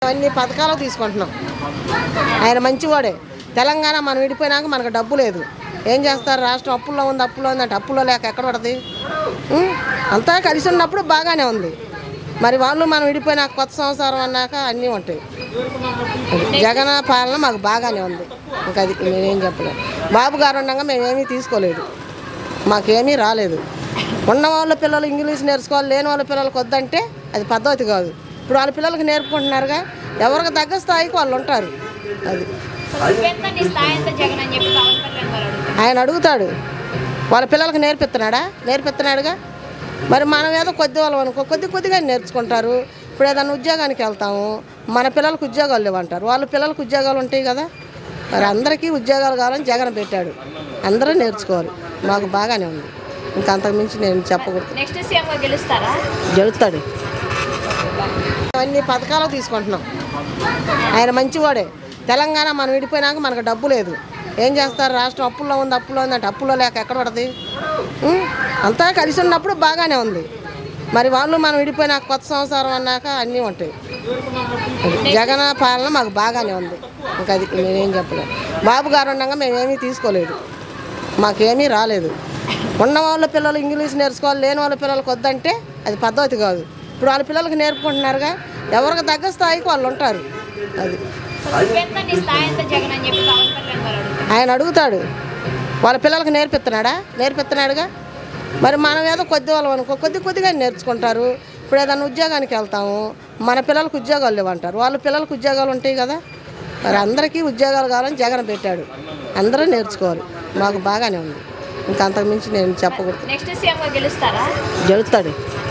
అన్ని పథకాలు తీసుకుంటున్నాం ఆయన మంచివాడే తెలంగాణ మనం విడిపోయినాక మనకు డబ్బు లేదు ఏం చేస్తారు రాష్ట్రం అప్పుల్లో ఉంది అప్పుల్లో ఉంది అంటే అప్పుల్లో లేక ఎక్కడ పడుతుంది ఉం? అంతా కలిసి ఉన్నప్పుడు బాగానే ఉంది మరి వాళ్ళు మనం విడిపోయినాక కొత్త సంవత్సరం అన్నాక అన్నీ ఉంటాయి అది జగన్ పాలన మాకు బాగానే ఉంది ఇంకా అది మేమేం చెప్పలేదు బాబు గారు ఉండగా మేమేమీ తీసుకోలేదు మాకేమీ రాలేదు ఉన్న వాళ్ళ పిల్లలు ఇంగ్లీష్ నేర్చుకోవాలి లేని వాళ్ళ పిల్లలకు వద్దంటే అది పద్ధతి కాదు ఇప్పుడు వాళ్ళ పిల్లలకి నేర్పుకుంటున్నారుగా ఎవరికి తగ్గ స్థాయికి వాళ్ళు ఉంటారు అది నువ్వెంత నీ స్థాయి ఎంత జగన్ అని చెప్పి పవన్ కళ్యాణ్ గారు అడుగుతారు ఆయన అడుగుతాడు వాళ్ళ పిల్లలకి నేర్పిస్తున్నాడా నేర్పిస్తున్నాడుగా మరి మనం ఏదో కొద్ది వాళ్ళం అనుకో కొద్ది కొద్దిగా నేర్చుకుంటారు ఇప్పుడు ఏదైనా ఉద్యోగానికి వెళ్తాము మన పిల్లలకు ఉద్యోగాలు లేవంటారు వాళ్ళ పిల్లలకు ఉద్యోగాలు ఉంటాయి కదా మరి అందరికీ ఉద్యోగాలు కావాలని జగన్ పెట్టాడు అందరూ నేర్చుకోవాలి మాకు బాగానే ఉంది ఇంకా అంతకుమించి నేను చెప్పకూడదు నెక్స్ట్ సీఎంగా గెలుస్తారా గెలుస్తాడు అన్ని పథకాలు తీసుకుంటున్నాం ఆయన మంచివాడే తెలంగాణ మనం విడిపోయినాక మనకు డబ్బు లేదు ఏం చేస్తారు రాష్ట్రం అప్పుల్లో ఉంది అప్పుల్లో ఉంది అంటే అప్పుల్లో లేక ఎక్కడ పడుతుంది ఉం? అంతా కలిసి ఉన్నప్పుడు బాగానే ఉంది మరి వాళ్ళు మనం విడిపోయినాక కొత్త సంవత్సరం అన్నాక అన్నీ ఉంటాయి అది జగన్ పాలన మాకు బాగానే ఉంది ఇంకా అది మేమేం చెప్పలేదు బాబు గారు ఉండగా మేమేమీ తీసుకోలేదు మాకేమీ రాలేదు ఉన్న వాళ్ళ పిల్లలు ఇంగ్లీష్ నేర్చుకోవాలి లేని వాళ్ళ పిల్లలకు వద్దంటే అది పద్ధతి కాదు ఇప్పుడు వాళ్ళ పిల్లలకి నేర్పుకుంటున్నారుగా ఎవరికి తగ్గ స్థాయికి వాళ్ళు ఉంటారు అది నువ్వెంత నీ స్థాయి ఎంత జగన్ అని చెప్పి పవన్ కళ్యాణ్ గారు అడుగుతారు ఆయన అడుగుతాడు వాళ్ళ పిల్లలకి నేర్పిస్తున్నాడా నేర్పిస్తున్నాడుగా మరి మనం ఏదో కొద్ది వాళ్ళం అనుకో కొద్ది కొద్దిగా నేర్చుకుంటారు ఇప్పుడు ఏదైనా ఉద్యోగానికి వెళ్తాము మన పిల్లలకు ఉద్యోగాలు లేవంటారు వాళ్ళ పిల్లలకు ఉద్యోగాలు ఉంటాయి కదా మరి అందరికీ ఉద్యోగాలు కావాలని జగన్ పెట్టాడు అందరూ నేర్చుకోవాలి మాకు బాగానే ఉంది ఇంకా అంతకుమించి నేను చెప్పకూడదు నెక్స్ట్ సీఎంగా గెలుస్తారా గెలుస్తాడు